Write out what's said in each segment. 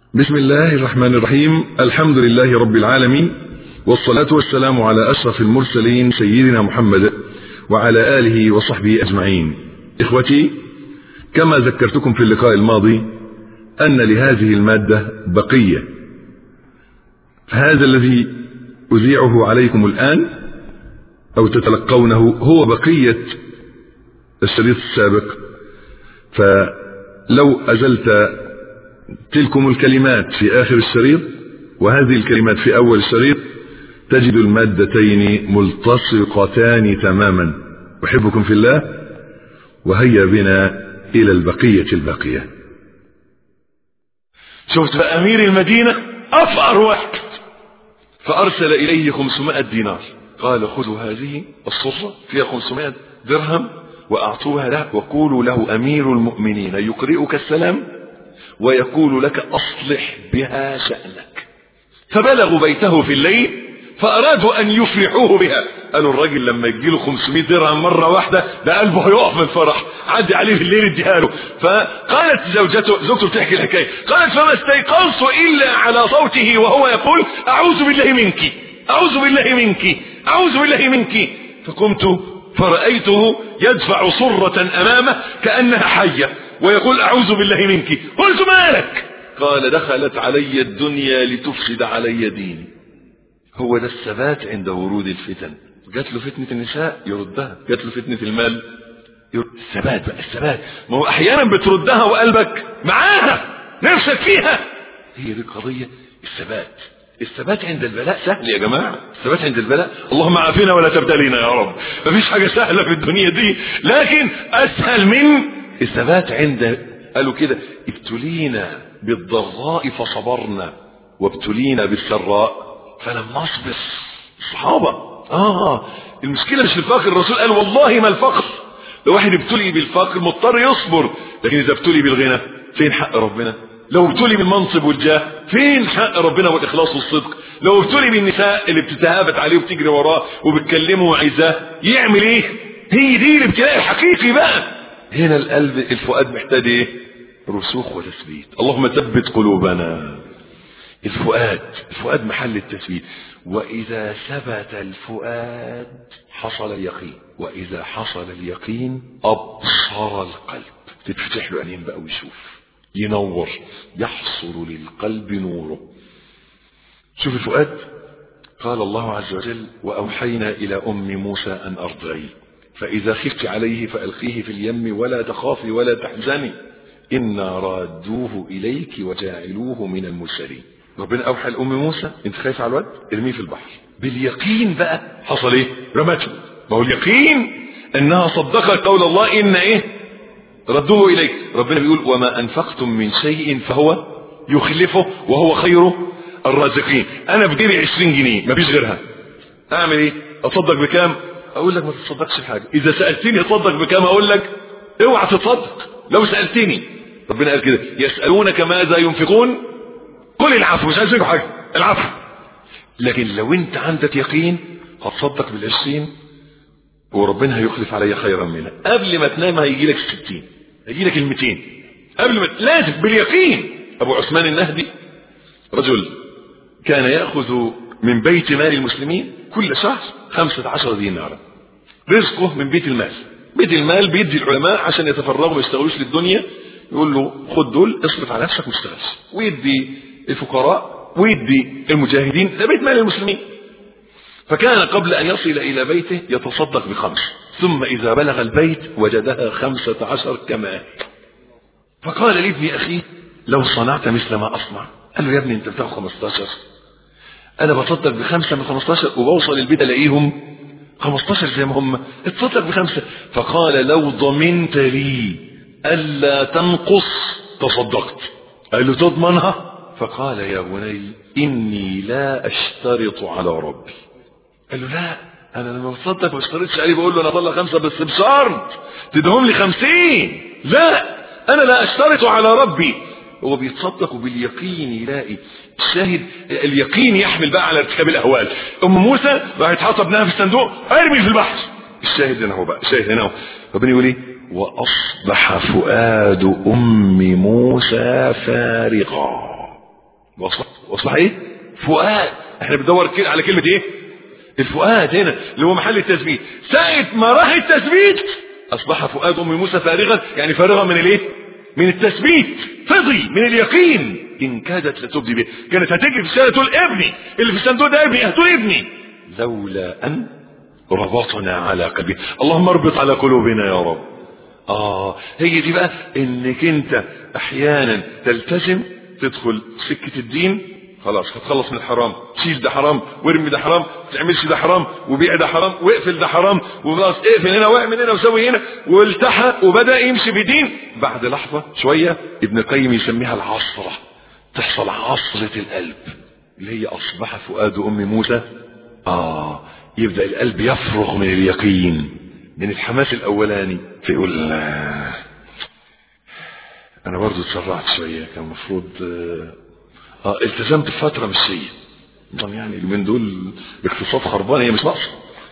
بسم الله الرحمن الرحيم الحمد لله رب العالمين والصلاة والسلام على أشرف المرسلين سيدنا محمد وعلى آله وصحبه أجمعين إخوتي كما ذكرتكم في اللقاء الماضي أن لهذه المادة بقية فهذا الذي أذيعه عليكم الآن أو تتلقونه هو بقية الشريط السابق فلو أزلت تلكم الكلمات في آخر الشريط وهذه الكلمات في أول الشريط تجد المادتين ملتصقتان تماما أحبكم في الله وهيا بنا إلى البقية الباقية شفت بقى أمير المدينة أفقر واحد فأرسل إليه 500 دينار قال خذوا هذه الصرة فيها 500 درهم وأعطوها له وقولوا له أمير المؤمنين يقرئك السلام ويقول لك أصلح بها شأنك فبلغوا بيته في الليل فأرادوا أن يفرحوه بها قالوا الراجل لما يجيله 500 درهم مرة واحدة ده قلبه هيقف من الفرح عدي عليه في الليل اديها له فقالت زوجته زوجته بتحكي الحكاية قالت فما استيقظت إلا على صوته وهو يقول أعوذ بالله منك أعوذ بالله منك أعوذ بالله منك فقمت فرأيته يدفع صرة أمامه كأنها حية ويقول أعوذ بالله منك قلت مالك قال دخلت علي الدنيا لتفسد علي ديني هو ده الثبات عند ورود الفتن جات له فتنة النساء يردها جات له فتنة المال يرد الثبات بقى الثبات ما هو أحيانا بتردها وقلبك معاها نفسك فيها هي دي القضية الثبات الثبات عند البلاء سهل يا جماعة الثبات عند البلاء اللهم عافينا ولا تبتلينا يا رب مفيش حاجة سهلة في الدنيا دي لكن أسهل من الثبات عند قالوا كده ابتلينا بالضراء فصبرنا وابتلينا بالسراء فلم نصبر الصحابة اه المشكلة مش في الفقر الرسول قال والله ما الفقر لو واحد ابتلي بالفقر مضطر يصبر لكن اذا ابتلي بالغنى فين حق ربنا لو ابتلي بالمنصب والجاه فين حق ربنا والاخلاص والصدق لو ابتلي بالنساء اللي بتتهافت عليه وبتجري وراه وبتكلمه وعايزاه يعمل ايه هي دي الابتلاء الحقيقي بقى هنا القلب الفؤاد محتاج ايه رسوخ وتثبيت اللهم ثبت قلوبنا الفؤاد الفؤاد محل التثبيت واذا ثبت الفؤاد حصل اليقين واذا حصل اليقين ابصر القلب تتفتح له عينين بقى ويشوف ينور يحصل للقلب نوره شوف الفؤاد قال الله عز وجل وأوحينا إلى أم موسى أن أرضعيه فإذا خفت عليه فألقيه في اليم ولا تخافي ولا تحزني إنا رادوه إليك وجاعلوه من المرسلين ربنا أوحى لأم موسى أنت خايف على الواد ارميه في البحر باليقين بقى حصل إيه رمته ما هو اليقين أنها صدقت قول الله إن إيه ردوه إليك ربنا بيقول وما أنفقتم من شيء فهو يخلفه وهو خير الرازقين أنا بجيبي 20 جنيه مفيش غيرها أعمل إيه أتصدق بكام أقول لك ما تتصدقش بحاجة إذا سألتني أتصدق بكام أقول لك اوعى تتصدق لو سألتني ربنا قال كده يسألونك ماذا ينفقون قل العفو مش عايز منكم حاجة العفو لكن لو انت عندك يقين هتصدق بالعشرين وربنا هيخلف علي خيرا منها قبل ما تنام هيجي لك الستين هيجي لك المتين قبل ما لازم باليقين ابو عثمان النهدي رجل كان يأخذ من بيت مال المسلمين كل شهر خمسة عشر دينارا رزقه من بيت المال بيت المال بيدي العلماء عشان يتفرغوا ما يشتغلوش للدنيا يقول له خد دول اصرف على نفسك ما تشتغلش ويدي الفقراء ويدي المجاهدين ده بيت مال المسلمين فكان قبل أن يصل إلى بيته يتصدق بخمس ثم إذا بلغ البيت وجدها خمسة عشر كما هي فقال لابن أخيه لو صنعت مثل ما أصنع قال له يا ابني أنت بتاخد 15 أنا بصدق بخمسة من 15 وبوصل البيت ألاقيهم 15 زي ما هم اتصدق بخمسة فقال لو ضمنت لي ألا تنقص تصدقت قال له تضمنها فقال يا بني إني لا أشترط على ربي قال له لا أنا لما بصدق ما اشترطش عليه بقول له أنا طلع خمسة بس بشرط تدهم لي خمسين لا أنا لا أشترط على ربي هو بيتصدق باليقين يلاقي الشاهد اليقين يحمل بقى على ارتكاب الاهوال ام موسى راحت حاطه ابنها في الصندوق ارمي في البحر الشاهد هنا هو بقى الشاهد هنا هو ربنا يقول ايه واصبح فؤاد ام موسى فارغا واصبح واصبح ايه فؤاد احنا بندور كده على كلمه ايه الفؤاد هنا اللي هو محل التثبيت ساعه ما راح التثبيت اصبح فؤاد ام موسى فارغا يعني فارغا من الايه من التثبيت فضي من اليقين ان كادت لتبدي به كانت هتجري في الشارع تقول ابني اللي في الصندوق ده ابني هتقول ابني لولا ان ربطنا على قلبه اللهم اربط على قلوبنا يا رب اه هي دي بقى انك انت احيانا تلتزم تدخل سكة الدين خلاص هتخلص من الحرام شيل ده حرام وارمي ده حرام ما تعملش ده حرام وبيع ده حرام واقفل ده حرام وخلاص اقفل هنا واعمل هنا وسوي هنا والتحق وبدا يمشي بدين بعد لحظه شويه ابن القيم يسميها العصره تحصل عصره القلب اللي هي اصبح فؤاد ام موسى اه يبدا القلب يفرغ من اليقين من الحماس الاولاني فيقول آه انا برضو اتسرعت شويه كان المفروض آه اه التزمت بفتره مش هي طبعا يعني اليومين دول اقتصاد خربان هي مش ناقصه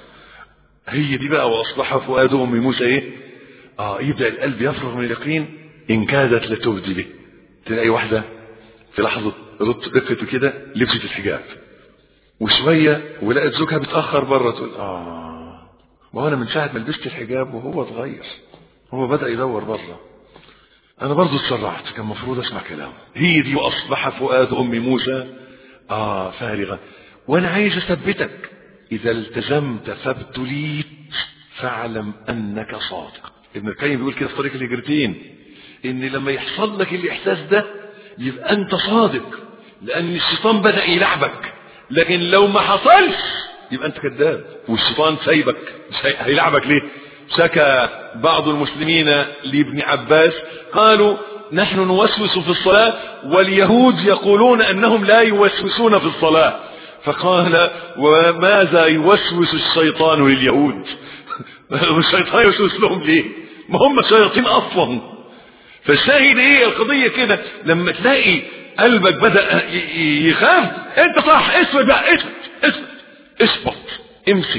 هي دي بقى واصبح فؤاد ام موسى ايه اه يبدا القلب يفرغ من اليقين ان كادت لتبدي به تلاقي واحده في لحظه رقت كده لبست الحجاب وشويه ولقت زوجها بيتاخر بره تقول اه وانا من ساعه ما لبست الحجاب وهو اتغير هو بدا يدور بره انا برضو اتسرعت كان المفروض اسمع كلامه هي دي واصبح فؤاد ام موسى اه فارغا وانا عايز اثبتك اذا التزمت فابتليت فاعلم انك صادق ابن القيم بيقول كده في طريق الهجرتين ان لما يحصل لك الاحساس ده يبقى انت صادق لان الشيطان بدا يلعبك لكن لو ما حصلش يبقى انت كذاب والشيطان سايبك مش هيلعبك ليه شكى بعض المسلمين لابن عباس قالوا نحن نوسوس في الصلاة واليهود يقولون أنهم لا يوسوسون في الصلاة فقال وماذا يوسوس الشيطان لليهود الشيطان يوسوس لهم ليه ما هم شياطين أصلا فالشاهد ايه القضية كده لما تلاقي قلبك بدأ يخاف انت صح اسود بقى اسود اسود اثبت امسك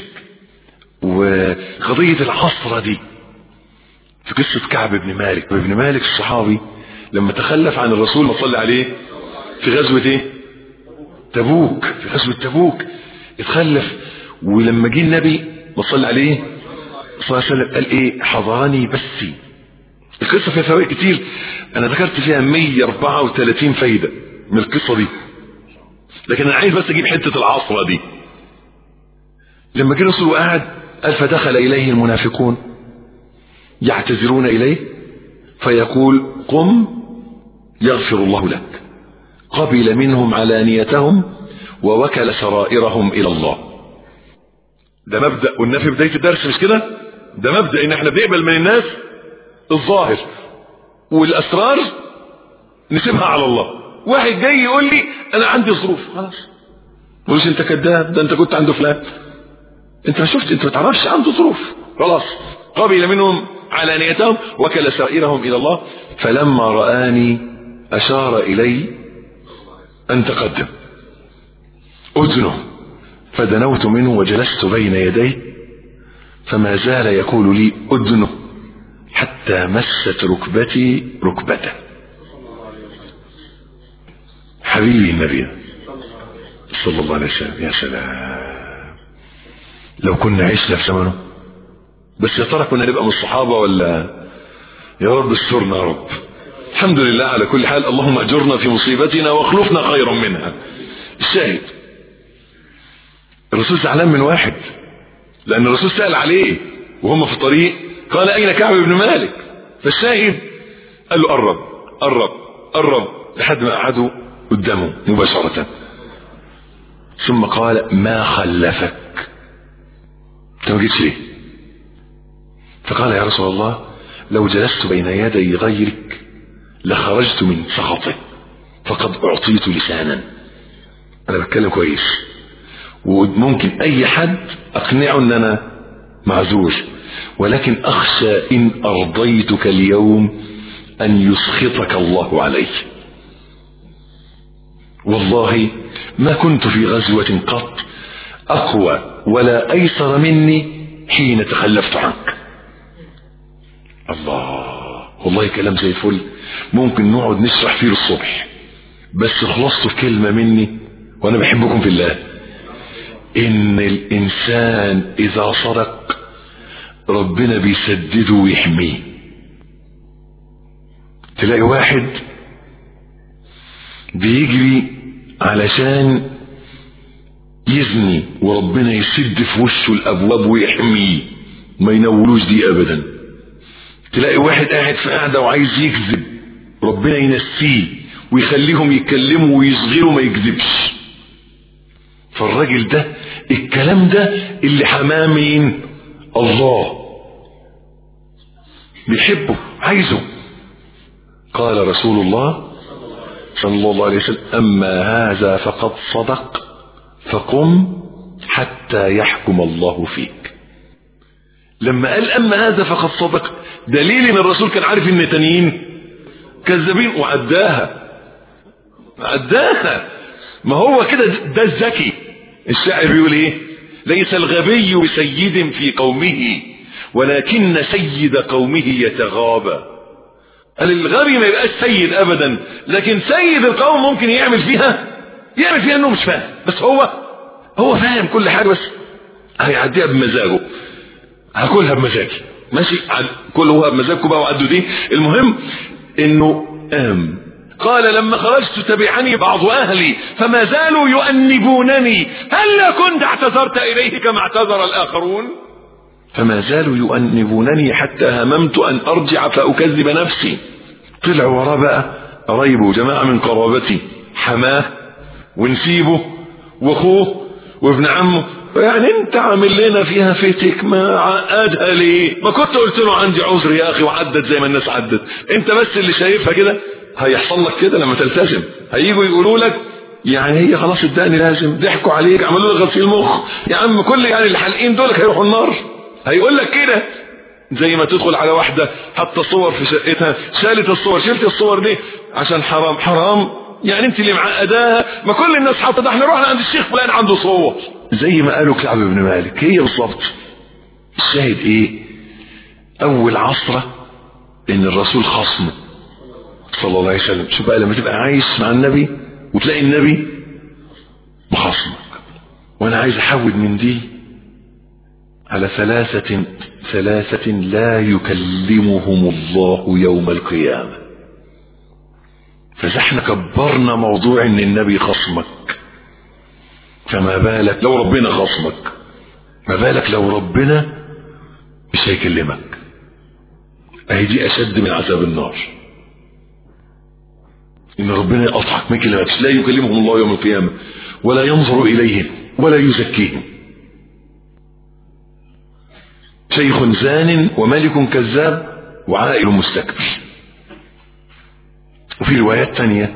وقضية العصرة دي في قصة كعب بن مالك وابن مالك الصحابي لما تخلف عن الرسول صلى عليه في غزوة ايه تبوك في غزوة تبوك اتخلف ولما جه النبي صلى عليه صلى الله عليه وسلم قال ايه حضرني بسي القصة فيها فوائد كتير انا ذكرت فيها 134 فايدة من القصة دي لكن انا عايز بس اجيب حتة العصرة دي لما جه الرسول وقعد قال فدخل إليه المنافقون يعتذرون إليه فيقول قم يغفر الله لك قبل منهم علانيتهم ووكل سرائرهم إلى الله ده مبدأ قلنا في بداية الدرس مش كده ده مبدأ ان احنا بنقبل من الناس الظاهر والأسرار نسيبها على الله واحد جاي يقول لي انا عندي ظروف خلاص مش انت كذاب ده انت كنت عنده فلان انت ما شفت انت ما تعرفش عنده ظروف خلاص قبل منهم علانيتهم وكل سائرهم الى الله فلما رآني اشار الي ان تقدم اذنه فدنوت منه وجلست بين يديه فما زال يقول لي اذنه حتى مست ركبتي ركبته حبيبي النبي صلى الله عليه وسلم يا سلام لو كنا عشنا في زمنه بس يا ترى كنا نبقى من الصحابة ولا يا رب استرنا يا رب الحمد لله على كل حال اللهم اجرنا في مصيبتنا واخلفنا خيرا منها الشاهد الرسول زعلان من واحد لان الرسول سأل عليه وهم في الطريق قال اين كعب بن مالك فالشاهد قال له قرب قرب قرب لحد ما قعدوا قدامه مباشرة ثم قال ما خلفك انت ما جيتش ليه فقال يا رسول الله لو جلست بين يدي غيرك لخرجت من سخطه فقد اعطيت لسانا انا بتكلم كويس وممكن اي حد اقنعه ان انا معذور ولكن اخشى ان ارضيتك اليوم ان يسخطك الله عليه والله ما كنت في غزوة قط اقوى ولا ايسر مني حين تخلفت عنك الله والله كلام زي الفل ممكن نقعد نشرح فيه الصبح بس خلصت كلمة مني وانا بحبكم في الله ان الانسان اذا صدق ربنا بيسدده ويحميه تلاقي واحد بيجري علشان يزني وربنا يسد في وشه الابواب ويحميه ما ينولوش دي ابدا تلاقي واحد قاعد في قاعده وعايز يكذب ربنا ينسيه ويخليهم يتكلموا ويصغروا ما يكذبش فالراجل ده الكلام ده اللي حماه مين الله بيحبه عايزه قال رسول الله صلى الله عليه وسلم أما هذا فقد صدق فقم حتى يحكم الله فيك لما قال أما هذا فقد صدق دليل ان الرسول كان عارف ان تانيين كذابين وعداها عداها ما هو كده ده الذكي الشاعر بيقول ايه ليس الغبي بسيد في قومه ولكن سيد قومه يتغابى قال الغبي ما يبقاش سيد ابدا لكن سيد القوم ممكن يعمل فيها يعمل فيها انه مش فاهم بس هو هو فاهم كل حاجه بس هيعديها بمزاجه هاكلها بمزاجي ماشي كلها بمزاجكم بقى وعدوا دي المهم انه قام قال لما خرجت تبعني بعض اهلي فما زالوا يؤنبونني هل كنت اعتذرت اليه كما اعتذر الاخرون فما زالوا يؤنبونني حتى هممت ان ارجع فاكذب نفسي طلع وراه بقى قرايبه جماعه من قرابتي حماه ونسيبه واخوه وابن عمه يعني انت عامل لنا فيها فتك ما عقدها ليه ما كنت قلت له عندي عذر يا اخي وعدت زي ما الناس عدت انت بس اللي شايفها كده هيحصل لك كده لما تلتزم هيجوا يقولوا لك يعني هي خلاص اداني لازم ضحكوا عليك عملوا لك غسيل مخ يا عم كل يعني اللي حالقين دول هيروحوا النار هيقول لك كده زي ما تدخل على واحده حاطه صور في شقتها شالت الصور شلت الصور دي عشان حرام حرام يعني انت اللي معقداها ما كل الناس حاطه ده احنا رحنا عند الشيخ فلان عنده صور زي ما قالوا كعب بن مالك هي بالظبط الشاهد ايه اول عصره ان الرسول خصمه صلى الله عليه وسلم شوف بقى لما تبقى عايش مع النبي وتلاقي النبي بخصمك وانا عايز احود من دي على ثلاثة ثلاثة لا يكلمهم الله يوم القيامة فاحنا كبرنا موضوع ان النبي خصمك فما بالك لو ربنا خصمك ما بالك لو ربنا مش هيكلمك اهي دي اشد من عذاب النار ان ربنا يقطعك ما يكلمكش لا يكلمهم الله يوم القيامه ولا ينظر اليهم ولا يزكيهم شيخ زان وملك كذاب وعائل مستكبر وفي روايات ثانية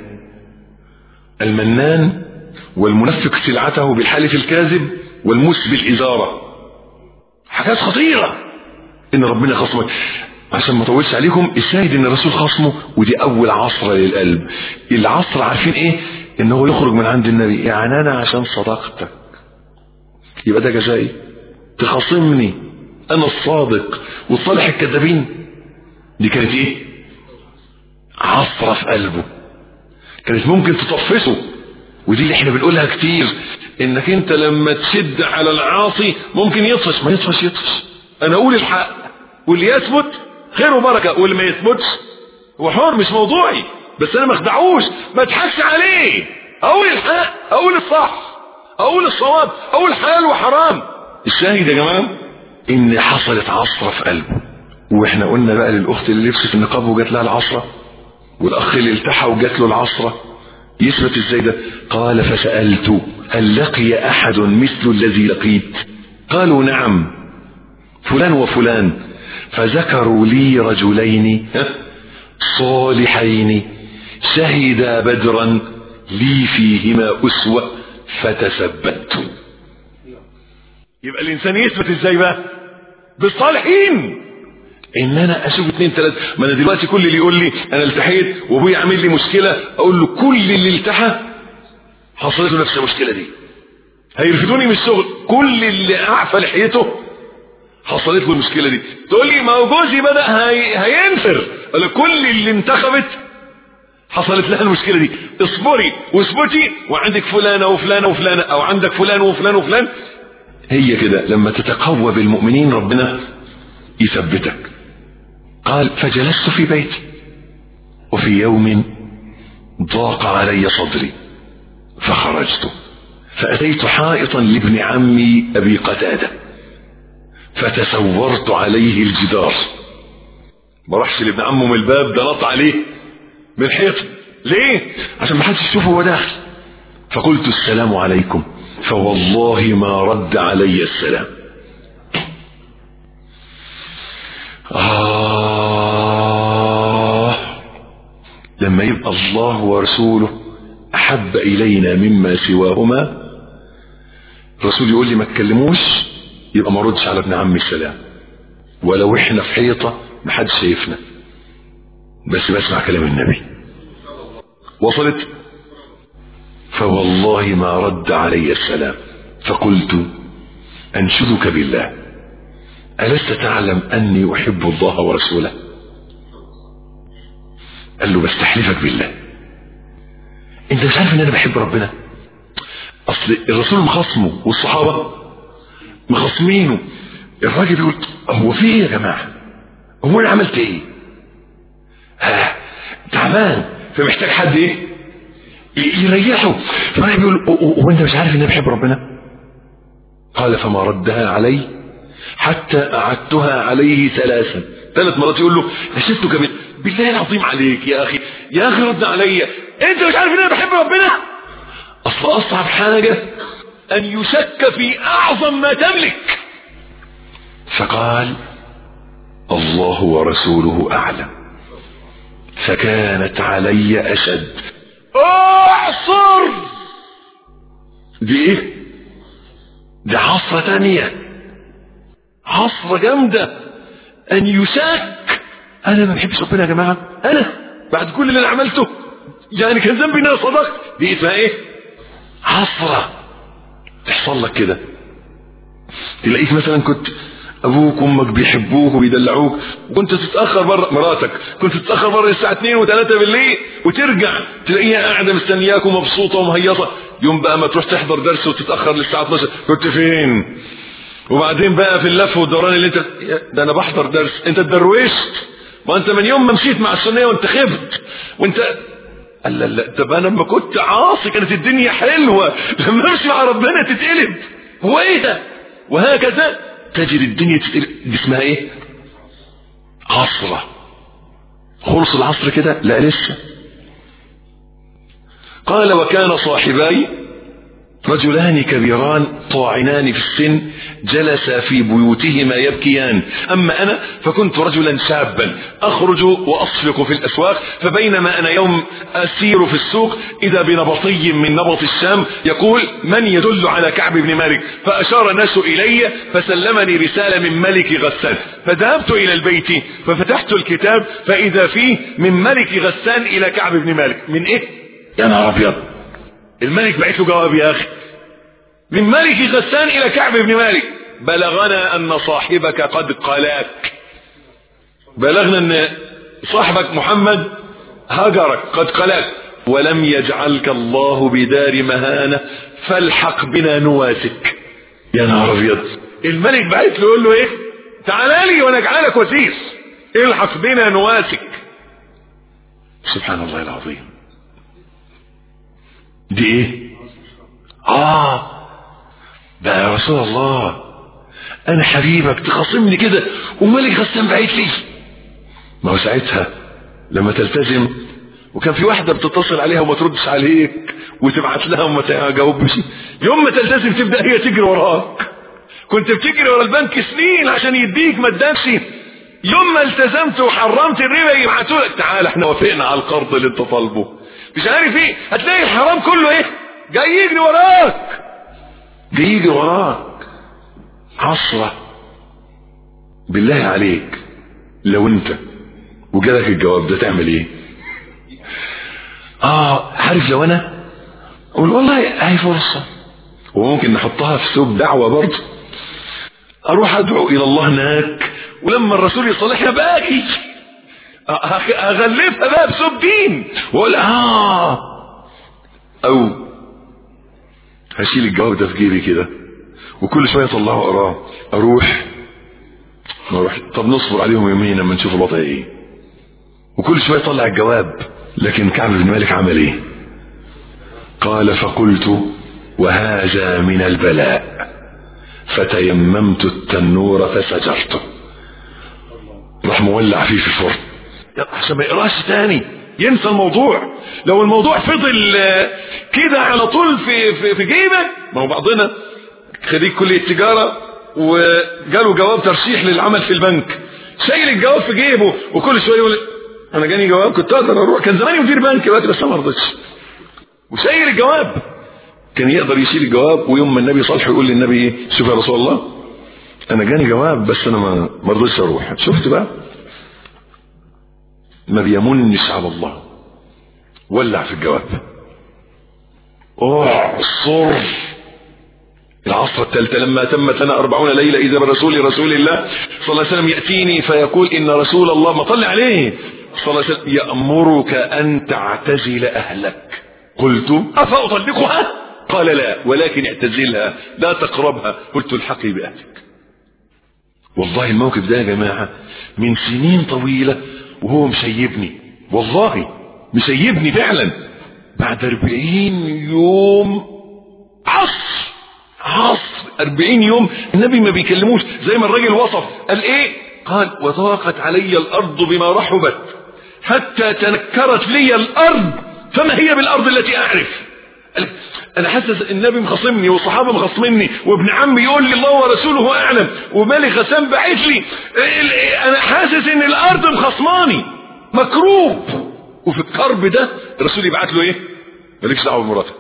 المنان والمنفق سلعته بالحلف الكاذب والمس بالإزارة حاجات خطيرة إن ربنا خصمك عشان ما اطولش عليكم الشاهد ان الرسول خصمه ودي اول عصرة للقلب العصر عارفين ايه ان هو يخرج من عند النبي يعني انا عشان صداقتك يبقى ده جزائي تخاصمني انا الصادق والصالح الكذابين دي كانت ايه عصرة في قلبه كانت ممكن تطفسه ودي اللي احنا بنقولها كتير انك انت لما تشد على العاصي ممكن يطفش ما يطفش يطفش انا اقول الحق واللي يثبت خير وبركة واللي ما يثبتش هو حر مش موضوعي بس انا ما اخدعوش ما اضحكش عليه اقول الحق اقول الصح اقول الصواب اقول حلال وحرام الشاهد يا جماعه ان حصلت عصره في قلبه واحنا قلنا بقى للاخت اللي لبست النقاب وجات لها العصره والاخ اللي التحى وجات له العصره يثبت ازاي ده قال فسالت هل لقي احد مثل الذي لقيت قالوا نعم فلان وفلان فذكروا لي رجلين صالحين شهدا بدرا لي فيهما أسوة فتثبت يبقى الإنسان يثبت إزاي بقى بالصالحين ان انا اشوف اتنين تلاته ما انا دلوقتي كل اللي يقول لي انا التحيت وابويا عامل لي مشكله اقول له كل اللي التحى حصلت له نفس المشكله دي هيرفدوني من الشغل كل اللي اعفى لحيته حصلت له المشكله دي تقول لي ما هو جوزي بدا هي... هينفر قال كل اللي انتخبت حصلت لها المشكلة دي اصبري واثبتي وعندك فلانة وفلانة وفلانة او عندك فلان وفلان وفلان هي كده لما تتقوى بالمؤمنين ربنا يثبتك قال فجلست في بيتي وفي يوم ضاق علي صدري فخرجت فأتيت حائطا لابن عمي أبي قتادة فتسورت عليه الجدار ما راحش لابن عمه من الباب ده نط عليه من الحيط ليه عشان ما حدش يشوفه هو داخل فقلت السلام عليكم فوالله ما رد علي السلام آه لما يبقى الله ورسوله أحب إلينا مما سواهما الرسول يقول لي ما تكلموش يبقى ما ردش على ابن عمي السلام ولو احنا في حيطة ما حدش شايفنا بس بسمع كلام النبي وصلت فوالله ما رد علي السلام فقلت أنشدك بالله ألست تعلم أني أحب الله ورسوله قال له بستحلفك بالله انت مش عارف ان انا بحب ربنا اصل الرسول مخصمه والصحابة مخصمينه الراجل يقول هو في ايه يا جماعة هو انا عملت ايه ها تعبان فمحتاج حد ايه يريحه فالراجل بيقول هو انت مش عارف ان انا بحب ربنا قال فما ردها علي حتى اعدتها عليه ثلاثا ثلاث مرات يقول له نشدتك بالله بالله العظيم عليك يا اخي يا اخي رد عليا انت مش عارف ان انا بحب ربنا اصل اصعب حاجة ان يشك في اعظم ما تملك فقال الله ورسوله اعلم فكانت علي اشد اعصر دي ايه دي عصرة تانية عصرة جامدة ان يشك انا ما بحبش ربنا يا جماعة انا بعد كل اللي انا عملته يعني كان ذنبي ان انا صدقت دي اسمها ايه عصرة تحصل لك كده تلاقيك مثلا كنت ابوك وامك بيحبوك وبيدلعوك وكنت تتاخر بره مراتك كنت تتاخر بره الساعه 2 و3 بالليل وترجع تلاقيها قاعده مستنياك ومبسوطه ومهيصه يوم بقى ما تروح تحضر درس وتتاخر للساعه 12 كنت فين وبعدين بقى في اللف والدوران اللي انت ده انا بحضر درس انت اتدروشت ما انت من يوم ما مشيت مع السنيه وانت خبت وانت قال لا لا طب انا لما كنت عاصي كانت الدنيا حلوه لما امشي مع ربنا تتقلب هو ايه ده وهكذا تجد الدنيا تتقلب دي اسمها ايه عصره خلص العصر كده لا لسه قال وكان صاحباي رجلان كبيران طاعنان في السن جلسا في بيوتهما يبكيان أما أنا فكنت رجلا شابا أخرج وأصفق في الأسواق فبينما أنا يوم أسير في السوق إذا بنبطي من نبط الشام يقول من يدل على كعب بن مالك فأشار الناس إلي فسلمني رسالة من ملك غسان فذهبت إلى البيت ففتحت الكتاب فإذا فيه من ملك غسان إلى كعب بن مالك من إيه يا نهار أبيض الملك بعت له جواب يا اخي من ملك غسان الى كعب بن مالك بلغنا ان صاحبك قد قلاك بلغنا ان صاحبك محمد هجرك قد قلاك ولم يجعلك الله بدار مهانة فالحق بنا نواسك يا نهار ابيض الملك بعت له يقول له ايه تعال لي وانا اجعلك وسيس الحق بنا نواسك سبحان الله العظيم دي ايه اه ده يا رسول الله انا حبيبك تخاصمني كده وملك غسان بعيد لي ما هو ساعتها لما تلتزم وكان في واحدة بتتصل عليها وما تردش عليك وتبعت لها وما تجاوبش يوم ما تلتزم تبدأ هي تجري وراك كنت بتجري ورا البنك سنين عشان يديك ما ادكش يوم ما التزمت وحرمت الربا يبعتوا لك تعال احنا وافقنا على القرض اللي انت طالبه مش عارف ايه هتلاقي الحرام كله ايه جاي يجري وراك جاي يجري وراك عصرة بالله عليك لو انت وجالك الجواب ده تعمل ايه اه عارف لو انا اقول والله هاي فرصة وممكن نحطها في ثوب دعوة برضه اروح ادعو الى الله هناك ولما الرسول يصالحنا باجي اغلفها بقى بسوب دين واقول اه او هشيل الجواب ده في جيبي كده وكل شويه اطلعه اقراه اروح اروح طب نصبر عليهم يومين لما نشوف الوضع ايه وكل شويه اطلع الجواب لكن كعب بن مالك عمل ايه قال فقلت وهذا من البلاء فتيممت التنور فسجرته راح مولع فيه في الفرن عشان ما يقراش تاني ينسى الموضوع لو الموضوع فضل كده على طول في في, في جيبك ما هو بعضنا خريج كليه تجاره وجاله جواب ترشيح للعمل في البنك شايل الجواب في جيبه وكل شويه يقول انا جاني جواب كنت اقدر اروح كان زماني مدير بنك دلوقتي بس ما رضيتش وشايل الجواب كان يقدر يشيل الجواب ويوم ما النبي صالح يقول للنبي ايه شوف يا رسول الله انا جاني جواب بس انا ما ما رضيتش اروح شفت بقى ما بيمنش على الله ولع في الجواب اعصر العصر الثالثة لما تمت لنا أربعون ليلة إذا برسول رسول الله صلى الله عليه وسلم يأتيني فيقول إن رسول الله ما طلع عليه صلى الله عليه وسلم يأمرك أن تعتزل أهلك قلت أفأطلقها قال لا ولكن اعتزلها لا تقربها قلت الحقي بأهلك والله الموقف ده يا جماعة من سنين طويلة وهو مشيبني والله مشيبني فعلا بعد أربعين يوم عصر عصر أربعين يوم النبي ما بيكلموش زي ما الراجل وصف قال ايه قال وضاقت علي الأرض بما رحبت حتى تنكرت لي الأرض فما هي بالأرض التي أعرف انا حاسس النبي مخاصمني والصحابه مخاصمني وابن عمي يقول لي الله ورسوله اعلم ومالك غسان باعت لي انا حاسس ان الارض مخاصماني مكروب وفي الكرب ده الرسول يبعت له ايه مالكش دعوه بمراتك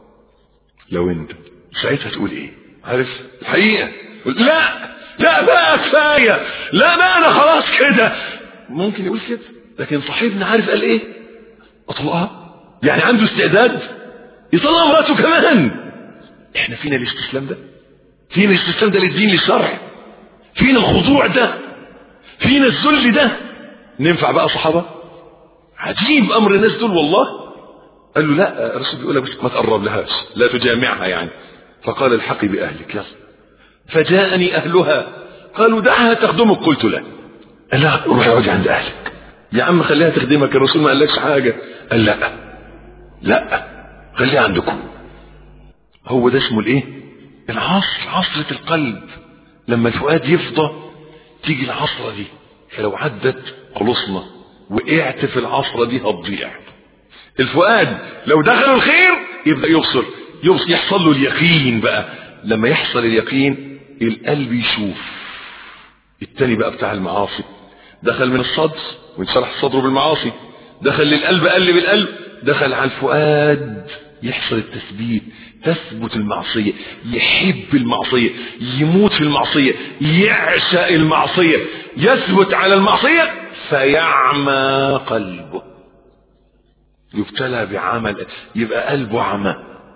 لو انت ساعتها تقول ايه عارف الحقيقه لا لا بقى كفايه لا بقى انا خلاص كده ممكن يقول كده لكن صاحبنا عارف قال ايه اطلقها يعني عنده استعداد يطلع مراته كمان احنا فينا الاستسلام ده فينا الاستسلام ده للدين للشرع فينا الخضوع ده فينا الذل ده ننفع بقى صحابة عجيب امر الناس دول والله قال له لا الرسول بيقول لك بس ما تقرب لهاش لا تجامعها يعني فقال الحقي باهلك يلا فجاءني اهلها قالوا دعها تخدمك قلت لا قال لا روح اقعدي عند اهلك يا عم خليها تخدمك الرسول ما قالكش حاجه قال لا لا خليها عندكم هو ده اسمه الايه العصر عصرة القلب لما الفؤاد يفضى تيجي العصرة دي فلو عدت خلصنا وقعت في العصرة دي هتضيع الفؤاد لو دخل الخير يبدأ يبصر يبصر يحصل له اليقين بقى لما يحصل اليقين القلب يشوف التاني بقى بتاع المعاصي دخل من الصدر وانشرح صدره بالمعاصي دخل للقلب قلب القلب دخل على الفؤاد يحصل التثبيت تثبت المعصية يحب المعصية يموت في المعصية يعشق المعصية يثبت على المعصية فيعمى قلبه يبتلى بعمل يبقى قلبه عمى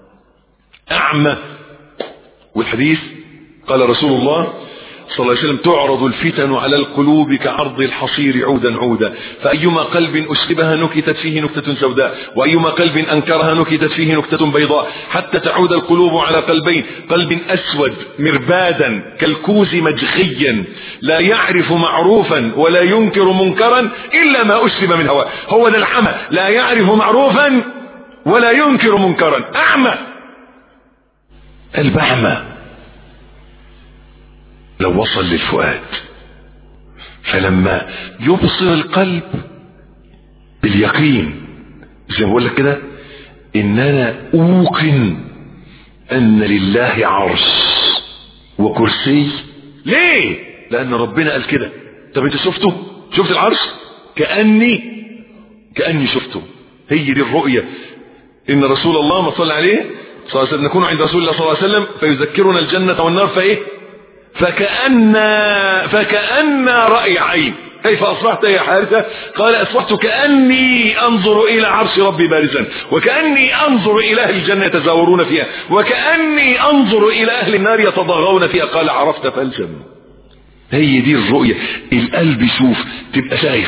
أعمى والحديث قال رسول الله صلى الله عليه وسلم تعرض الفتن على القلوب كعرض الحصير عودا عودا فأيما قلب أشربها نكتت فيه نكتة سوداء وأيما قلب أنكرها نكتت فيه نكتة بيضاء حتى تعود القلوب على قلبين قلب أسود مربادا كالكوز مجخيا لا يعرف معروفا ولا ينكر منكرا إلا ما أشرب من هواه هو ده العمى لا يعرف معروفا ولا ينكر منكرا أعمى قلب أعمى لو وصل للفؤاد فلما يبصر القلب باليقين زي ما بقول لك كده ان انا اوقن ان لله عرش وكرسي ليه لان ربنا قال كده طب انت شفته شفت العرش كاني كاني شفته هي دي الرؤيه ان رسول الله ما صلى عليه صلى الله عليه وسلم نكون عند رسول الله صلى الله عليه وسلم فيذكرنا الجنه والنار فايه فكأن فكأن رأي عين كيف أصبحت يا حارثة قال أصبحت كأني أنظر إلى عرش ربي بارزا وكأني أنظر إلى أهل الجنة يتزاورون فيها وكأني أنظر إلى أهل النار يتضاغون فيها قال عرفت فالزم هي دي الرؤية القلب يشوف تبقى شايف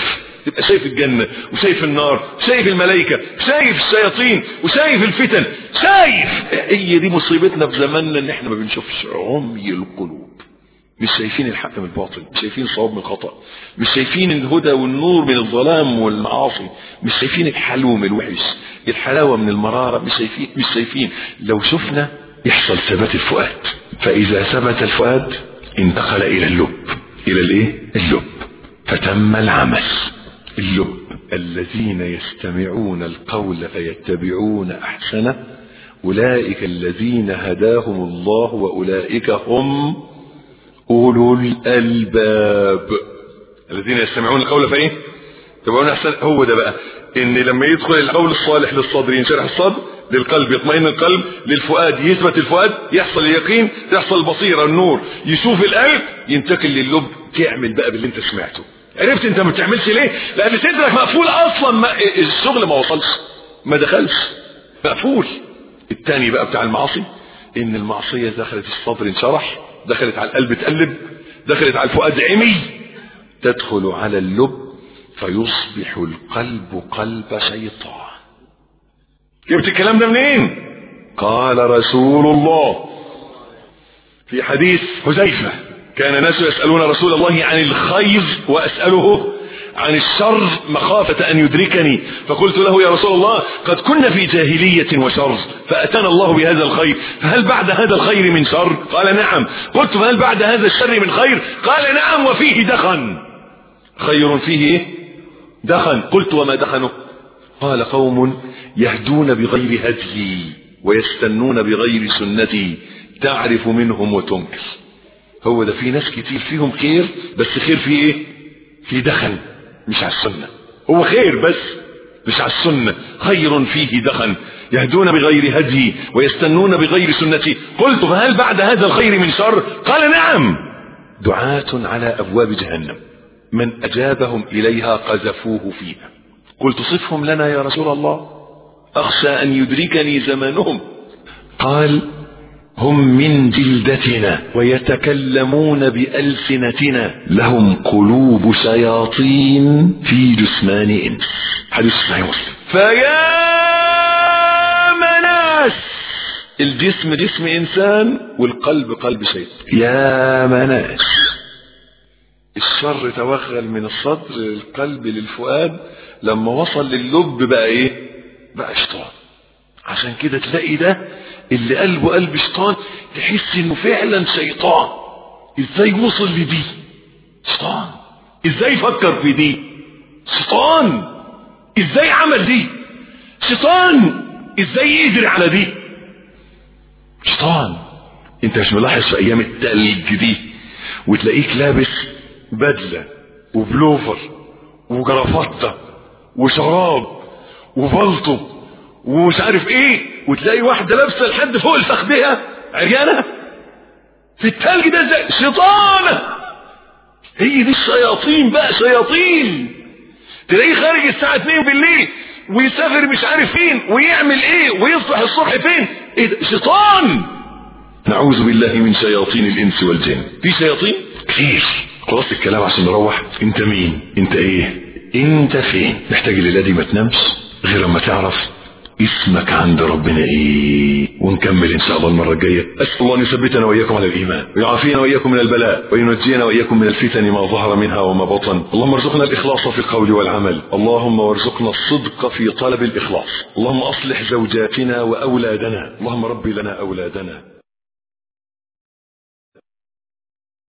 تبقى شايف الجنة وشايف النار وشايف الملائكة شايف الشياطين وشايف الفتن شايف هي دي مصيبتنا في زماننا ان احنا ما بنشوفش عمي القلوب مش شايفين الحق من الباطل مش شايفين الصواب من الخطأ مش شايفين الهدى والنور من الظلام والمعاصي مش شايفين الحلو من الوحش الحلاوة من المرارة مش شايفين مش شايفين لو شفنا يحصل ثبات الفؤاد فإذا ثبت الفؤاد انتقل إلى اللب إلى الإيه؟ اللب فتم العمل اللب الذين يستمعون القول فيتبعون أحسنه أولئك الذين هداهم الله وأولئك هم أولو الألباب الذين يستمعون القول فإيه تبعون أحسن هو ده بقى إن لما يدخل القول الصالح للصدر ينشرح الصدر للقلب يطمئن القلب للفؤاد يثبت الفؤاد يحصل اليقين تحصل البصيرة النور يشوف القلب ينتقل للب تعمل بقى باللي انت سمعته عرفت انت ما بتعملش ليه لان صدرك مقفول اصلا ما الشغل ما وصلش ما دخلش مقفول التاني بقى بتاع المعاصي ان المعصية دخلت الصدر انشرح دخلت على القلب تقلب دخلت على الفؤاد عمي تدخل على اللب فيصبح القلب قلب شيطان جبت الكلام ده منين قال رسول الله في حديث حذيفة كان ناس يسألون رسول الله عن الخير وأسأله عن الشر مخافة أن يدركني فقلت له يا رسول الله قد كنا في جاهلية وشر فأتانا الله بهذا الخير فهل بعد هذا الخير من شر قال نعم قلت فهل بعد هذا الشر من خير قال نعم وفيه دخن خير فيه إيه؟ دخن قلت وما دخنه قال قوم يهدون بغير هدي ويستنون بغير سنتي تعرف منهم وتنكر هو ده في ناس كتير فيهم خير بس خير فيه ايه في دخن مش على السنة هو خير بس مش على السنة خير فيه دخن يهدون بغير هدي ويستنون بغير سنتي قلت فهل بعد هذا الخير من شر قال نعم دعاة على أبواب جهنم من أجابهم إليها قذفوه فيها قلت صفهم لنا يا رسول الله أخشى أن يدركني زمانهم قال هم من جلدتنا ويتكلمون بألسنتنا لهم قلوب شياطين في جثمان إنس حديث صحيح مسلم فيا مناس الجسم جسم إنسان والقلب قلب شيطان يا مناس الشر توغل من الصدر للقلب للفؤاد لما وصل لللب بقى ايه بقى شيطان عشان كده تلاقي ده اللي قلبه قلب شيطان تحس انه فعلا شيطان ازاي وصل لدي شيطان ازاي فكر في دي شيطان ازاي عمل دي شيطان ازاي يقدر على دي شيطان انت مش ملاحظ في ايام التلج دي وتلاقيك لابس بدله وبلوفر وجرافطه وشراب وبلطو ومش عارف ايه وتلاقي واحده لابسه لحد فوق الفخدها عريانه في التلج ده ازاي شيطانه هي دي الشياطين بقى شياطين تلاقيه خارج الساعه 2 بالليل ويسافر مش عارف فين ويعمل ايه ويصبح الصبح فين ايه ده شيطان نعوذ بالله من شياطين الانس والجن في شياطين كتير خلاص الكلام عشان نروح انت مين انت ايه انت فين محتاج الليله دي ما تنامش غير لما تعرف اسمك عند ربنا ايه ونكمل ان شاء الله المره الجايه اسال الله ان يثبتنا واياكم على الايمان ويعافينا واياكم من البلاء وينجينا واياكم من الفتن ما ظهر منها وما بطن اللهم ارزقنا الاخلاص في القول والعمل اللهم وارزقنا الصدق في طلب الاخلاص اللهم اصلح زوجاتنا واولادنا اللهم ربي لنا اولادنا